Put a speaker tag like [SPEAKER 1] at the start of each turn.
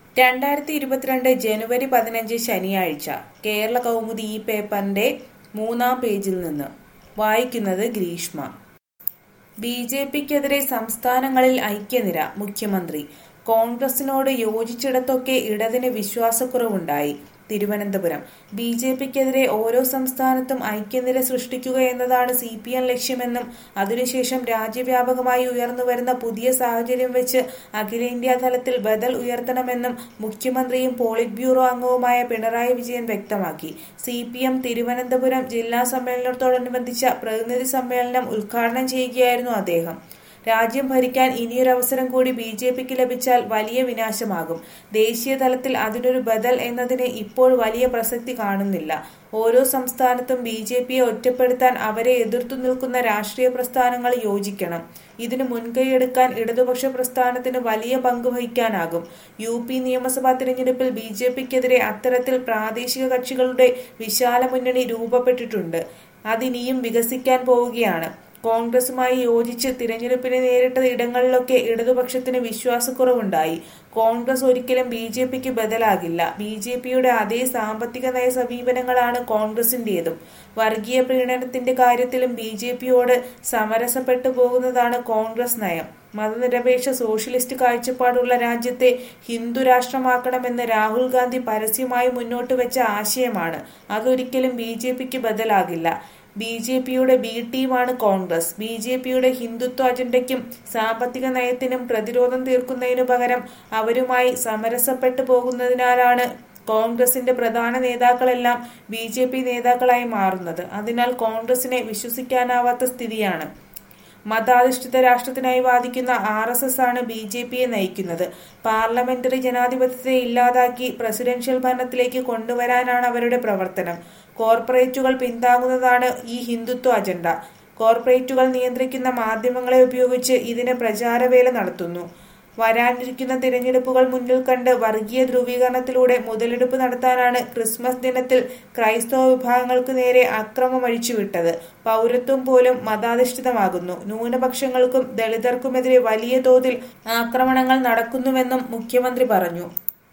[SPEAKER 1] രണ്ടായിരത്തി ഇരുപത്തിരണ്ട് ജനുവരി പതിനഞ്ച് ശനിയാഴ്ച കേരള കൗമുദി ഈ പേപ്പറിന്റെ മൂന്നാം പേജിൽ നിന്ന് വായിക്കുന്നത് ഗ്രീഷ്മ ബി ജെ പിക്കെതിരെ സംസ്ഥാനങ്ങളിൽ ഐക്യനിര മുഖ്യമന്ത്രി കോൺഗ്രസിനോട് യോജിച്ചിടത്തൊക്കെ ഇടതിന് വിശ്വാസക്കുറവുണ്ടായി തിരുവനന്തപുരം ബി ജെ പിക്കെതിരെ ഓരോ സംസ്ഥാനത്തും ഐക്യനിര സൃഷ്ടിക്കുക എന്നതാണ് സി പി എം ലക്ഷ്യമെന്നും അതിനുശേഷം രാജ്യവ്യാപകമായി ഉയർന്നുവരുന്ന പുതിയ സാഹചര്യം വെച്ച് അഖിലേന്ത്യാ തലത്തിൽ ബദൽ ഉയർത്തണമെന്നും മുഖ്യമന്ത്രിയും പോളിറ്റ് ബ്യൂറോ അംഗവുമായ പിണറായി വിജയൻ വ്യക്തമാക്കി സി പി എം തിരുവനന്തപുരം ജില്ലാ സമ്മേളനത്തോടനുബന്ധിച്ച പ്രതിനിധി സമ്മേളനം ഉദ്ഘാടനം ചെയ്യുകയായിരുന്നു അദ്ദേഹം രാജ്യം ഭരിക്കാൻ ഇനിയൊരവസരം കൂടി ബി ജെ പിക്ക് ലഭിച്ചാൽ വലിയ വിനാശമാകും ദേശീയ തലത്തിൽ അതിനൊരു ബദൽ എന്നതിന് ഇപ്പോൾ വലിയ പ്രസക്തി കാണുന്നില്ല ഓരോ സംസ്ഥാനത്തും ബി ജെ പിയെ ഒറ്റപ്പെടുത്താൻ അവരെ എതിർത്തു നിൽക്കുന്ന രാഷ്ട്രീയ പ്രസ്ഥാനങ്ങൾ യോജിക്കണം ഇതിന് മുൻകൈയെടുക്കാൻ ഇടതുപക്ഷ പ്രസ്ഥാനത്തിന് വലിയ പങ്ക് വഹിക്കാനാകും യു പി നിയമസഭാ തിരഞ്ഞെടുപ്പിൽ ബി ജെ പിക്കെതിരെ അത്തരത്തിൽ പ്രാദേശിക കക്ഷികളുടെ വിശാല മുന്നണി രൂപപ്പെട്ടിട്ടുണ്ട് അതിനിയും വികസിക്കാൻ പോവുകയാണ് കോൺഗ്രസുമായി യോജിച്ച് തിരഞ്ഞെടുപ്പിനെ നേരിട്ട ഇടങ്ങളിലൊക്കെ ഇടതുപക്ഷത്തിന് വിശ്വാസക്കുറവുണ്ടായി കോൺഗ്രസ് ഒരിക്കലും ബി ജെ പിക്ക് ബദലാകില്ല ബി ജെ പിയുടെ അതേ സാമ്പത്തിക നയ സമീപനങ്ങളാണ് കോൺഗ്രസിന്റേതും വർഗീയ പ്രീണനത്തിന്റെ കാര്യത്തിലും ബി ജെ പിയോട് സമരസപ്പെട്ടു പോകുന്നതാണ് കോൺഗ്രസ് നയം മതനിരപേക്ഷ സോഷ്യലിസ്റ്റ് കാഴ്ചപ്പാടുള്ള രാജ്യത്തെ ഹിന്ദു രാഷ്ട്രമാക്കണമെന്ന് രാഹുൽ ഗാന്ധി പരസ്യമായി മുന്നോട്ട് വെച്ച ആശയമാണ് അതൊരിക്കലും ബി ജെ പിക്ക് ബദലാകില്ല ബി ജെ പിയുടെ ബി ടീമാണ് കോൺഗ്രസ് ബി ജെ പിയുടെ ഹിന്ദുത്വ അജണ്ടയ്ക്കും സാമ്പത്തിക നയത്തിനും പ്രതിരോധം തീർക്കുന്നതിനു പകരം അവരുമായി സമരസപ്പെട്ടു പോകുന്നതിനാലാണ് കോൺഗ്രസിന്റെ പ്രധാന നേതാക്കളെല്ലാം ബി ജെ പി നേതാക്കളായി മാറുന്നത് അതിനാൽ കോൺഗ്രസിനെ വിശ്വസിക്കാനാവാത്ത സ്ഥിതിയാണ് മതാധിഷ്ഠിത രാഷ്ട്രത്തിനായി വാദിക്കുന്ന ആർ എസ് എസ് ആണ് ബി ജെ പിയെ നയിക്കുന്നത് പാർലമെന്ററി ജനാധിപത്യത്തെ ഇല്ലാതാക്കി പ്രസിഡൻഷ്യൽ ഭരണത്തിലേക്ക് കൊണ്ടുവരാനാണ് അവരുടെ പ്രവർത്തനം കോർപ്പറേറ്റുകൾ പിന്താങ്ങുന്നതാണ് ഈ ഹിന്ദുത്വ അജണ്ട കോർപ്പറേറ്റുകൾ നിയന്ത്രിക്കുന്ന മാധ്യമങ്ങളെ ഉപയോഗിച്ച് ഇതിന് പ്രചാരവേല നടത്തുന്നു വരാനിരിക്കുന്ന തിരഞ്ഞെടുപ്പുകൾ മുന്നിൽ കണ്ട് വർഗീയ ധ്രുവീകരണത്തിലൂടെ മുതലെടുപ്പ് നടത്താനാണ് ക്രിസ്മസ് ദിനത്തിൽ ക്രൈസ്തവ വിഭാഗങ്ങൾക്ക് നേരെ അക്രമം അഴിച്ചുവിട്ടത് പൗരത്വം പോലും മതാധിഷ്ഠിതമാകുന്നു ന്യൂനപക്ഷങ്ങൾക്കും ദളിതർക്കുമെതിരെ വലിയ തോതിൽ ആക്രമണങ്ങൾ നടക്കുന്നുവെന്നും മുഖ്യമന്ത്രി പറഞ്ഞു